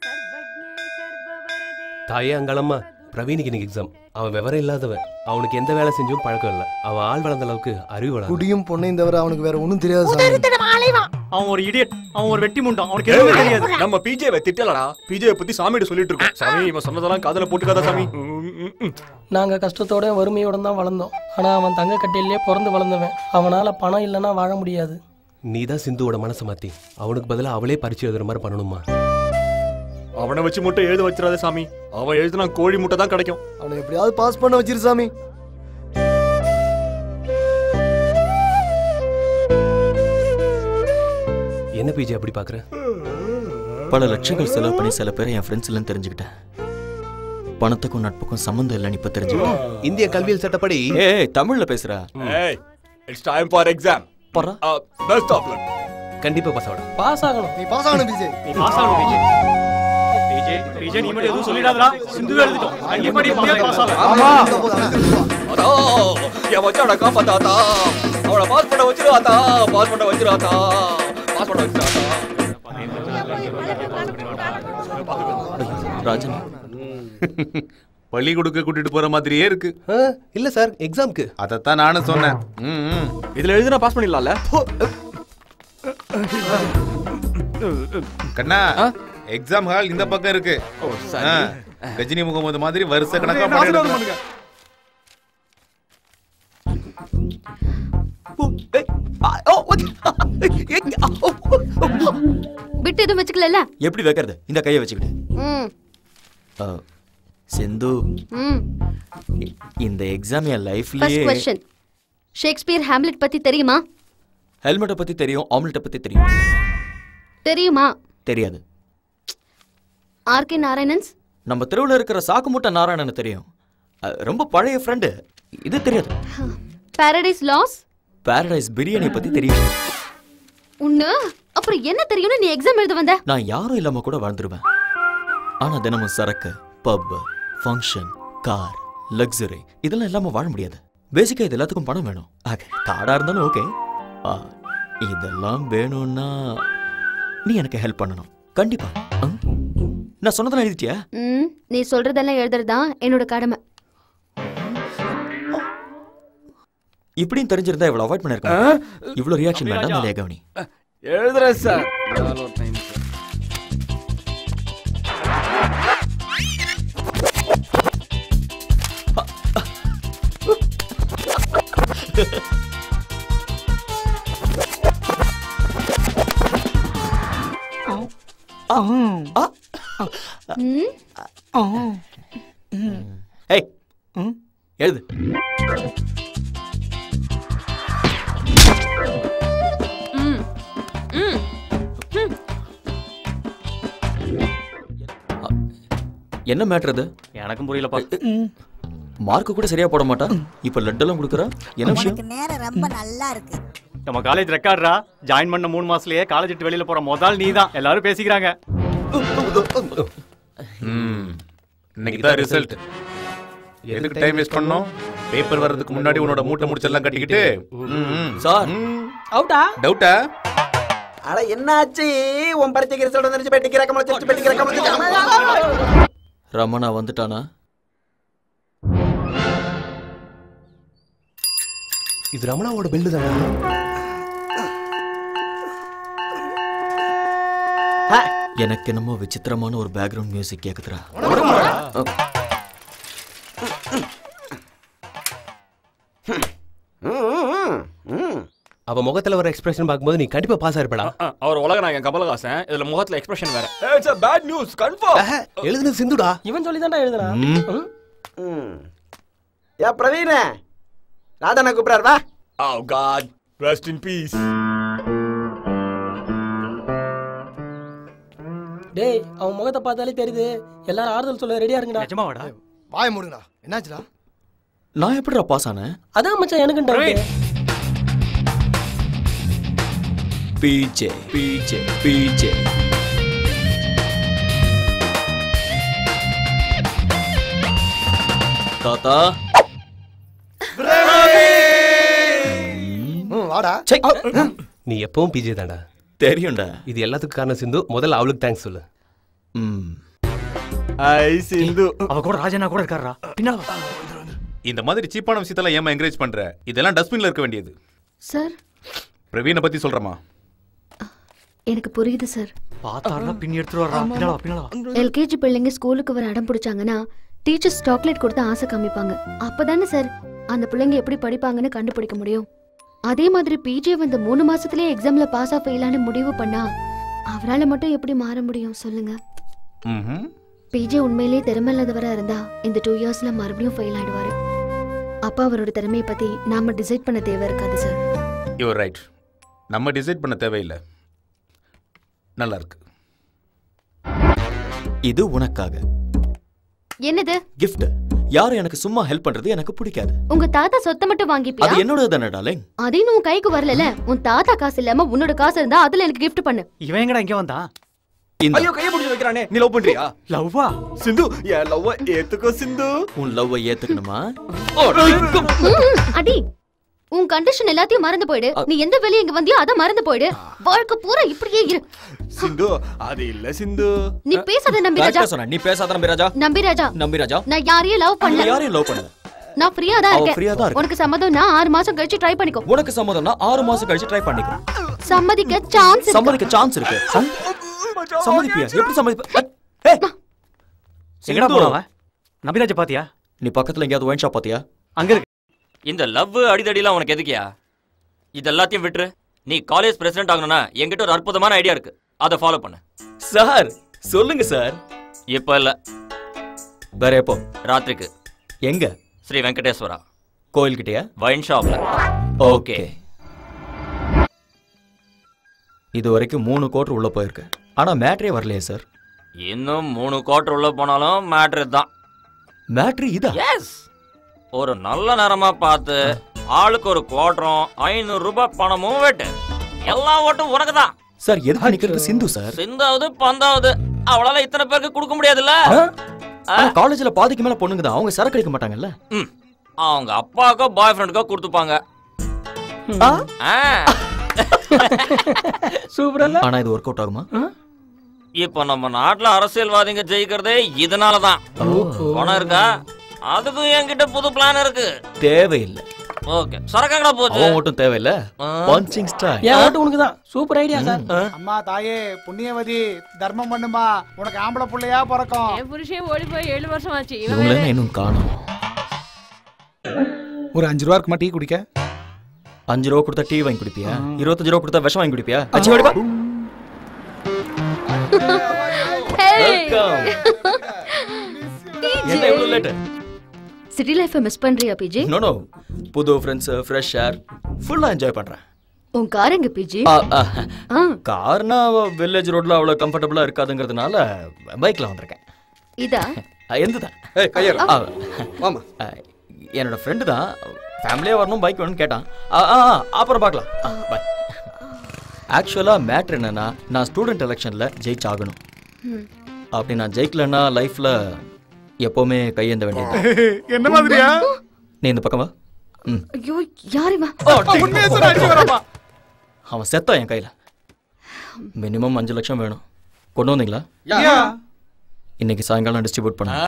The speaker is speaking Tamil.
தாயே அங்காளம்மா பிரவீனுக்கு இன்னைக்கு எக்ஸாம் அவன் விவரம் இல்லாதவன் அவனுக்கு எந்த வேலை செஞ்சும் பழக்கம் இல்லை அவன் ஆள் வளர்ந்த அளவுக்கு அறிவு வளர்ந்து குடியும் பொண்ணையும் தவிர அவனுக்கு வேற ஒண்ணும் தெரியாது சாமி அவன் ஒரு இடியட் அவன் ஒரு வெட்டி முண்டான் அவனுக்கு எதுவுமே தெரியாது நம்ம பிஜேவை திட்டலடா பிஜேவை பத்தி சாமிகிட்ட சொல்லிட்டு இருக்கோம் சாமி இவன் சொன்னதெல்லாம் காதுல போட்டுக்காத சாமி ம், ம், ம். நாங்க கஷ்டத்தோட வறுமையோட தான் வளர்ந்தோம் ஆனா அவன் தங்க கட்டையிலே பிறந்து வளர்ந்தவன் அவனால பணம் இல்லைன்னா வாழ முடியாது நீ தான் சிந்துவோட மனசை மாத்தி அவனுக்கு பதிலா அவளே பரிச்சு எழுதுற மாதிரி பண்ணணுமா அவனை வச்சு மட்டும் எழுத வச்சிடாத சாமி அவன் எழுதுனா கோழி முட்டை தான் கிடைக்கும் அவனை எப்படியாவது பாஸ் பண்ண வச்சிரு சாமி என்ன பிஜே அப்படி பாக்குற பல லட்சங்கள் செலவு பண்ணி சில பேரை என் ஃப்ரெண்ட்ஸ் எல்லாம் தெரிஞ்சுக்கிட்டேன் பணத்துக்கும் நட்புக்கும் சம்மந்தம் இல்லைன்னு இப்ப தெரிஞ்சுக்கிட்டேன் இந்திய கல்வியல் சட்டப்படி ஏய் தமிழ்ல பேசுறா ஏய் இட்ஸ் டைம் ஃபார் எக்ஸாம் பரா பெஸ்ட் ஆஃப் லக் கண்டிப்பா பாஸ் ஆகணும் பாஸ் ஆகணும் நீ பாஸ் ஆகணும் பிஜே நீ பாஸ் ஆகணும் பிஜே பிஜே பிஜே நீ மட்டும் எதுவும் சொல்லிடாதடா சிந்து எழுதிட்டோம் அங்கே படி பாஸ் ஆகலாம் அதோ என் வச்சாட காப்பாத்தாத்தா அவளை பாஸ் பண்ண வச்சிருவாத்தா பாஸ் பண்ண வச்சிருவாத்தா பாஸ் பண்ண வச்சிருவாத்தா ராஜன் பள்ளி கொடுக்க கூட்டிட்டு போற மாதிரியே இருக்கு ஆ, இல்ல சார் எக்ஸாம்க்கு அதைத்தான் நானும் சொன்னேன் ம், ம். இதுல எழுதுனா பாஸ் பண்ணிடலாம்ல கண்ணா எக்ஸாம் ஹால் இந்த பக்கம் இருக்கு ஆ, கஜினி முகமது மாதிரி வருஷ கணக்கா படம் எடுக்கணும். விட்டு எதுவும் வச்சுக்கல எப்படி வைக்கிறது இந்த கையை வச்சுக்கிட்டு ம் ஆ, சிந்து ம் இ- இந்த எக்ஸாம் என் ஃபர்ஸ்ட் லைஃப்லயே கொஸ்டின் ஷேக்ஸ்பியர் ஹேம்லெட் பத்தி தெரியுமா ஹெல்மெட்டை பத்தி தெரியும் ஆம்லெட்டை பத்தி தெரியும் தெரியுமா தெரியாது ஆர்கே நாராயணன்ஸ் நம்ம தெருவுல இருக்கிற சாக்கு மூட்டை நாராயணன் தெரியும் அ, ரொம்ப பழைய ஃப்ரெண்டு இது தெரியாது பாரடைஸ் லாஸ் பாரடைஸ் பிரியாணி பத்தி தெரியும் உன்னு அப்புறம் என்ன தெரியும்னு நீ எக்ஸாம் எழுத வந்த நான் யாரும் இல்லாம கூட வாழ்ந்துருவேன் ஆனா தினமும் சரக்கு பப் ஃபங்க்ஷன் கார் லக்ஸரி இதெல்லாம் இல்லாம வாழ முடியாது பேசிக்கா இது எல்லாத்துக்கும் பணம் வேணும் ஆக காடா இருந்தாலும் ஓகே இதெல்லாம் வேணும்னா நீ எனக்கு ஹெல்ப் பண்ணணும் கண்டிப்பா ஆ? நான் சொன்னதெல்லாம் எழுதிட்டியா ம் நீ சொல்றதெல்லாம் எழுதுறதுதான் என்னோட கடமை இப்படியும் தெரிஞ்சிருந்தா இவ்வளவு அவாய்ட் பண்ணிருக்கேன் இவ்வளவு ரியாக்ஷன் வேண்டாம் நிறைய கவனி எழுதுறேன் சார் ம் ஏய் எழுது ம் ம் என்ன மேட்ரு அது எனக்கும் புரியலப்பா மார்க் கூட சரியா போட மாட்டா இப்ப லட்டெல்லாம் கொடுக்குறா என்ன விஷயம் உனக்கு நேரம் ரொம்ப நல்லா இருக்கு நம்ம காலேஜ் ரெக்கார்ட்ரா ஜாயின் பண்ண மூணு மாசத்துலயே காலேஜ் விட்டு வெளியில போற முதல் நீ தான் எல்லாரும் பேசிக்கிறாங்க ம். இன்னைக்கு தான் ரிசல்ட் எதுக்கு டைம் வேஸ்ட் பண்ணோம் பேப்பர் வர்றதுக்கு முன்னாடி உன்னோட மூட்டை முடிச்செல்லாம் கட்டிக்கிட்டு சார் அவுட்டா டவுட்டா அட என்னாச்சு உன் பரீட்சைக்கு ரிசல்ட் வந்துருச்சு பெட்டி கிரக்கமா வச்சிருச்சு பெட்டி கிரக்கமா வச்சிருச்சு ரமணா வந்துட்டானா இது ரமணாவோட பெல்லு தானே எனக்கு என்னமோ விசித்திரமான ஒரு பேக்ரவுண்ட் மியூசிக் கேக்குதுடா அவ முகத்துல வர எக்ஸ்பிரஷன் பார்க்கும்போது நீ கண்டிப்பா பாஸ் ஆயிருப்படா அவர் உலக நாயகன் கமலஹாசன் இதுல முகத்துல எக்ஸ்பிரஷன் வேற it's a bad news confirm எழுதுனது சிந்துடா இவன் சொல்லி தான்டா எழுதுறான் ம். ம். ஏ பிரவீன ராதனை கூப்பிடாரு வா oh god rest in peace டேய் அவன் முகத்தை பார்த்தாலே தெரியுது எல்லாரும் ஆறுதல் சொல்ல ரெடியா இருங்கடா நிஜமாவாடா வாய மூடுங்கடா என்னாச்சுடா நான் எப்படிடா பாஸ் ஆனேன் அதான் மச்சான் எனக்கு டவுட் பீச்சே பீச்சே பீச்சே தாத்தா ம் வாடா சை. நீ எப்பவும் பிஜே தான்டா தெரியும்டா இது எல்லாத்துக்கும் காரணம் சிந்து முதல்ல அவளுக்கு தேங்க்ஸ் சொல்லு ம் ஐ சிந்து அவ கூட ராஜனா கூட இருக்காரா பின்னால வா. இந்த மாதிரி சீப்பான விஷயத்தெல்லாம் ஏமா என்கரேஜ் பண்ற இதெல்லாம் டஸ்ட்பின்ல இருக்க வேண்டியது சார் பிரவீனை பத்தி சொல்றமா எனக்கு புரியுது சார் பார்த்தாருன்னா பின்னி எடுத்துட்டு வர்றா பின்னால வா பின்னால வா எல்கேஜி பிள்ளைங்க ஸ்கூலுக்கு வர அடம் பிடிச்சாங்கன்னா டீச்சர்ஸ் சாக்லேட் கொடுத்து ஆசை காமிப்பாங்க அப்பதானே சார் அந்த பிள்ளைங்க எப்படி படிப்பாங்கன்னு கண்டுபிடிக்க முடியும் அதே மாதிரி பிஜே வந்து மூணு மாசத்துலயே எக்ஸாம்ல பாஸ் ஆஃப் ஃபெயிலான்னு முடிவு பண்ணா அவரால மட்டும் எப்படி மாற முடியும் சொல்லுங்க ம்ஹும். பிஜே உண்மையிலேயே திறமை இல்லாதவரா இருந்தா இந்த டூ இயர்ஸ்ல மறுபடியும் ஃபெயில் ஆயிடுவாரு அப்பா அவரோட திறமையை பத்தி நாம டிசைட் பண்ண தேவை இருக்காது சார் யுவர் ரைட் நம்ம டிசைட் பண்ண தேவையில்லை நல்லா இருக்கு இது உனக்காக என்னது gift யாரும் எனக்கு சும்மா ஹெல்ப் பண்றது எனக்கு பிடிக்காது உங்க தாத்தா சொத்தை மட்டும் வாங்கிப்பியா அது என்னோட தானே டார்லிங் அதையும் உன் கைக்கு வரல உன் தாத்தா காசு இல்லாம உன்னோட காசு இருந்தா அதுல எனக்கு gift பண்ணு இவன் எங்கடா இங்க வந்தா இந்த ஐயோ கையை பிடிச்சி வைக்கிறானே நீ லவ் பண்றியா லவ்வா சிந்து என் லவ் ஏத்துக்கோ சிந்து உன் லவ்வை ஏத்துக்கணுமா ம், அடி உன் கண்டிஷன் எல்லாத்தையும் மறந்து போயிடு நீ எந்த வேலையை இங்க வந்தியோ அத மறந்து போயிடு வாழ்க்கை பூரா இப்படியே இரு சிந்து அது இல்ல சிந்து நீ பேசாத நம்பி ராஜா கரெக்டா சொன்ன நீ பேசாத நம்பி ராஜா நம்பி ராஜா நம்பி ராஜா நான் யாரையும் லவ் நீ பண்ணல யாரையும் லவ் பண்ணல நான் ஃப்ரீயா தான் அவ free-ஆ தான் இருக்கேன் இருக்கா. உனக்கு சம்மதம் நான் ஆறு மாசம் கழிச்சு ட்ரை பண்ணிக்கோ உனக்கு சம்மதம்னா ஆறு மாசம் கழிச்சு ட்ரை பண்ணிக்கோ சம்மதிக்க சான்ஸ் சம்மதிக்க சான்ஸ் இருக்கு ஆ? சம்மதிப்பியா எப்படி சம்மதிப்ப ஏய், எங்கடா சிந்து, போனவன் நபிராஜ பாத்தியா நீ பக்கத்துல எங்கேயாவது ஒயின் ஷாப் பாத்தியா அங்க இருக்கு இந்த லவ் அடிதடிலாம் உனக்கு எதுக்கியா இது எல்லாத்தையும் விட்டுரு நீ காலேஜ் பிரசிடென்ட் ஆகணும்னா என்கிட்ட ஒரு அற்புதமான ஐடியா இருக்கு அதை ஃபாலோ பண்ணு சார் சொல்லுங்க சார் இப்போ இல்ல வேற எப்போ ராத்திரிக்கு எங்க ஸ்ரீ வெங்கடேஸ்வரா கோயில்கிட்டயா வைன் ஷாப்ல ஓகே இது வரைக்கும் மூணு கோட்டர் உள்ள போயிருக்கு ஆனா மேட்ரே வரலையே சார் இன்னும் மூணு குவார்டர் உள்ள போனாலும் மேட்ரு தான் மேட்ரு இதா எஸ் ஒரு நல்ல நேரமா பார்த்து ஆளுக்கு ஒரு குவார்டரும் ஐநூறு ரூபாய் பணமும் வெட்டு எல்லா ஓட்டும் உனக்கு தான் சார் எதுக்கு நிக்கிறது சிந்து சார் சிந்தாவது பந்தாவது அவளால இத்தனை பேருக்கு கொடுக்க முடியாதுல்ல ஆனா காலேஜ்ல பாதிக்கு மேல பொண்ணுங்க தான் அவங்க சரக்கு அடிக்க மாட்டாங்கல்ல ம். அவங்க அப்பாக்கோ பாய் ஃப்ரெண்டுக்கோ கொடுத்துப்பாங்க ஆ. சூப்பரல்ல ஆனா இது ஒர்க் அவுட் ஆகுமா இப்போ நம்ம நாட்டுல அரசியல்வாதிங்க ஜெயிக்கிறதே இதனாலதான் பணம் இருக்கா அதுக்கும் என்கிட்ட புது பிளான் இருக்கு தேவையில்லை ஓகே சரக்காங்கடா போச்சு அவன் மட்டும் தேவையில்ல பஞ்சிங் ஸ்டைல் என் ஓட்டு உனக்கு தான் சூப்பர் ஐடியா சார் அம்மா தாயே புண்ணியவதி தர்மம் பண்ணுமா உனக்கு ஆம்பளை புள்ளையா பிறக்கும் என் புருஷன் ஓடி போய் ஏழு வருஷம் ஆச்சு இவங்கள என்ன இன்னும் காணும் ஒரு அஞ்சு ரூபா இருக்குமா டீ குடிக்க அஞ்சு ரூபா கொடுத்தா டீ வாங்கி குடிப்பியா இருபத்தஞ்சு ரூபா கொடுத்தா விஷம் வாங்கி குடிப்பியா அச்சு வாடிப்பா வெல்கம் என்ன இவ்வளவு லேட் சிட்டி லைஃபை மிஸ் பண்றியா பிஜி நோ நோ புது ஃப்ரெண்ட்ஸ் ஃப்ரெஷ் ஏர் ஃபுல்லா என்ஜாய் பண்றேன் உன் கார் எங்க பிஜி கார்னா வில்லேஜ் ரோட்ல அவ்வளவு கம்ஃபர்டபுளா இருக்காதுங்கிறதுனால பைக்ல வந்திருக்கேன் இதா எந்ததான் ஏய் கையர் ஆ, வாமா ஆ, என்னோட ஃப்ரெண்டு தான் ஃபேமிலியாக வரணும் பைக் வேணும்னு கேட்டான் ஆ, ஆ, ஆ, அப்புறம் பார்க்கலாம் பாய் ஆக்சுவலாக மேட்ரு என்னன்னா நான் ஸ்டூடெண்ட் எலெக்ஷனில் ஜெயிச்சாகணும் ம். அப்படி நான் ஜெயிக்கலன்னா லைஃப்பில் எப்போவுமே கையேந்த வேண்டியது என்ன மாதிரியா நீ இந்த பக்கம் வா ம் ஐயோ யாரு இவன்? உண்மையை சொல்ல அடிச்சு வரப்பா அவன் செத்தான் என் கையில் மினிமம் அஞ்சு லட்சம் வேணும் கொண்டு வந்தீங்களா யா இன்னைக்கு சாயங்காலம் டிஸ்ட்ரிபியூட் பண்ண